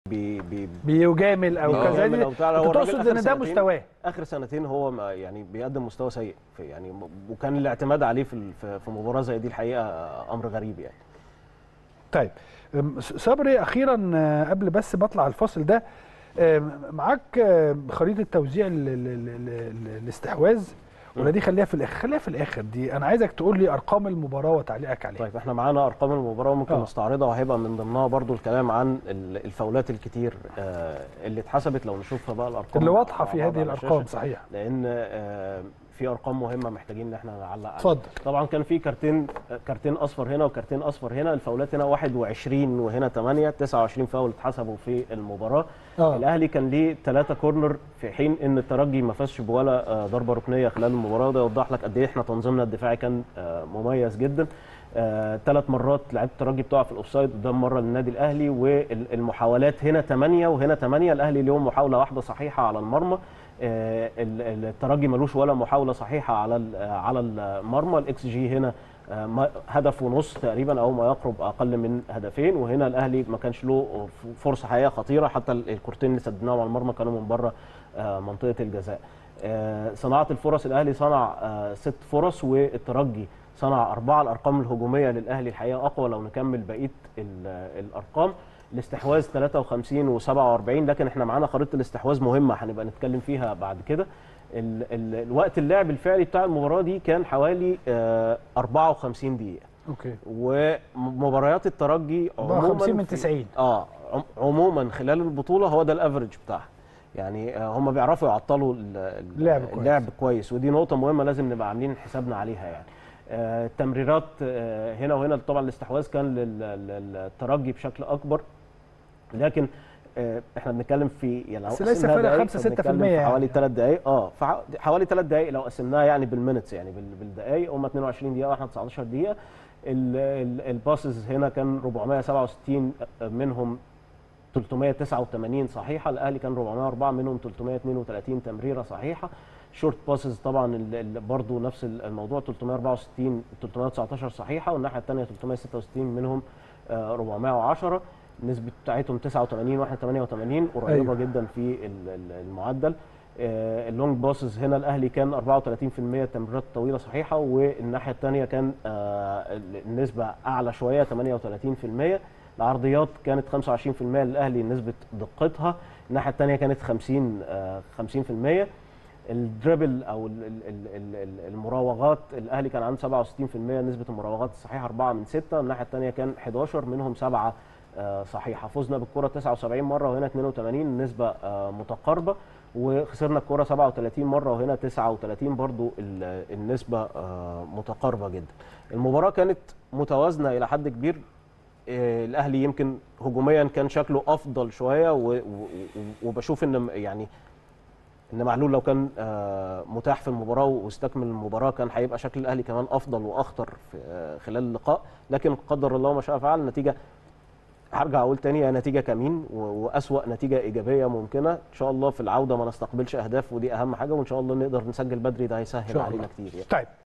بي بي بيجامل او آه. كذا بيجامل دي أو بتاع. هو كنت الراجل تقصد آخر ان ده سنتين- مستواه اخر سنتين هو ما يعني بيقدم مستوى سيء في يعني وكان الاعتماد عليه في ال- في في مباراه زي دي الحقيقه امر غريب يعني طيب أم، س- صبري اخيرا آه، قبل بس بطلع الفاصل ده آم، معاك آه، خريطه توزيع ال- ال- ال- ال- ال- الاستحواذ ولا دي خليها في الاخر خليها في الاخر دي انا عايزك تقول لي ارقام المباراه وتعليقك عليها طيب احنا معانا ارقام المباراه وممكن آه. نستعرضها وهيبقى من ضمنها برضو الكلام عن ال- الفاولات الكتير آه، اللي اتحسبت لو نشوفها بقى الارقام اللي واضحه مع في بعض هذه على الارقام الشاشة، صحيح لان آه، في ارقام مهمه محتاجين ان احنا نعلق عليها اتفضل طبعا كان في كارتين كارتين اصفر هنا وكارتين اصفر هنا الفاولات هنا 21 وهنا 8 29 فاول اتحسبوا في المباراه اه الاهلي كان ليه ثلاثة كورنر في حين ان الترجي ما فازش بولا آه، ضربه ركنيه خلال المباراه ده يوضح لك قد ايه احنا تنظيمنا الدفاعي كان آه، مميز جدا ثلاث مرات لعيبه الترجي بتقع في الاوفسايد قدام مره للنادي الاهلي والمحاولات هنا 8 وهنا 8 الاهلي ليهم محاوله واحده صحيحه على المرمى آه، ال- ال- الترجي ملوش ولا محاوله صحيحه على ال- آه، على المرمى الاكس جي هنا آه، ما- هدف ونص تقريبا او ما يقرب اقل من هدفين وهنا الاهلي ما كانش له فرصه حقيقيه خطيره حتى ال- الكورتين اللي سددناهم على المرمى كانوا من بره آه، منطقه الجزاء آه، صناعه الفرص الاهلي صنع آه، ست فرص والترجي صنع اربعه الارقام الهجوميه للاهلي الحقيقه اقوى لو نكمل بقيه ال- الارقام الاستحواذ 53 و47 لكن احنا معانا خريطه الاستحواذ مهمه هنبقى نتكلم فيها بعد كده ال ال الوقت اللعب الفعلي بتاع المباراه دي كان حوالي آه 54 دقيقه اوكي ومباريات الترجي عموما 54 من في- 90 اه عم- عموما خلال البطوله هو ده الافرج بتاعها يعني آه، هم بيعرفوا يعطلوا ال- ال- اللعب كويس. اللعب كويس ودي نقطه مهمه لازم نبقى عاملين حسابنا عليها يعني آه، التمريرات آه، هنا وهنا طبعا الاستحواذ كان لل- لل- للترجي بشكل اكبر لكن آه، احنا بنتكلم في يعني لو بس ليس قسمناها فرق دقايق 5 فبنتكلم 6% في يعني. حوالي 3 دقائق اه فح- حوالي 3 دقائق لو قسمناها يعني بالمينتس يعني بال- بالدقائق هم 22 دقيقه واحنا 19 دقيقه ال- ال- الباسز هنا كان 467 منهم 389 صحيحه الاهلي كان 404 منهم 332 تمريره صحيحه شورت باسز طبعا ال- ال- برضو نفس الموضوع 364 319 صحيحه والناحيه الثانيه 366 منهم آه، 410 النسبه بتاعتهم 89 واحنا 88 قريبه أيوة. أيوة. جدا في ال- ال- المعدل آه، اللونج باسز هنا الاهلي كان 34% تمريرات طويله صحيحه والناحيه الثانيه كان آه، ال- النسبه اعلى شويه 38% العرضيات كانت 25% للاهلي نسبه دقتها الناحيه الثانيه كانت 50 آه، 50% الدريبل او ال- ال- ال- ال- ال- المراوغات الاهلي كان عنده 67% نسبه المراوغات الصحيحه 4 من 6 الناحيه الثانيه كان 11 منهم 7 صحيحه فزنا بالكره 79 مره وهنا 82 نسبه آه، متقاربه وخسرنا الكره 37 مره وهنا 39 برضو ال- النسبه آه، متقاربه جدا المباراه كانت متوازنه الى حد كبير آه، الاهلي يمكن هجوميا كان شكله افضل شويه و- و- و- وبشوف ان يعني ان معلول لو كان آه، متاح في المباراه واستكمل المباراه كان هيبقى شكل الاهلي كمان افضل واخطر في آه، خلال اللقاء لكن قدر الله ما شاء فعل النتيجه هرجع اقول تاني هي نتيجه كمين و- واسوا نتيجه ايجابيه ممكنه ان شاء الله في العوده ما نستقبلش اهداف ودي اهم حاجه وان شاء الله نقدر نسجل بدري ده هيسهل شاء علينا الله. كتير يعني. طيب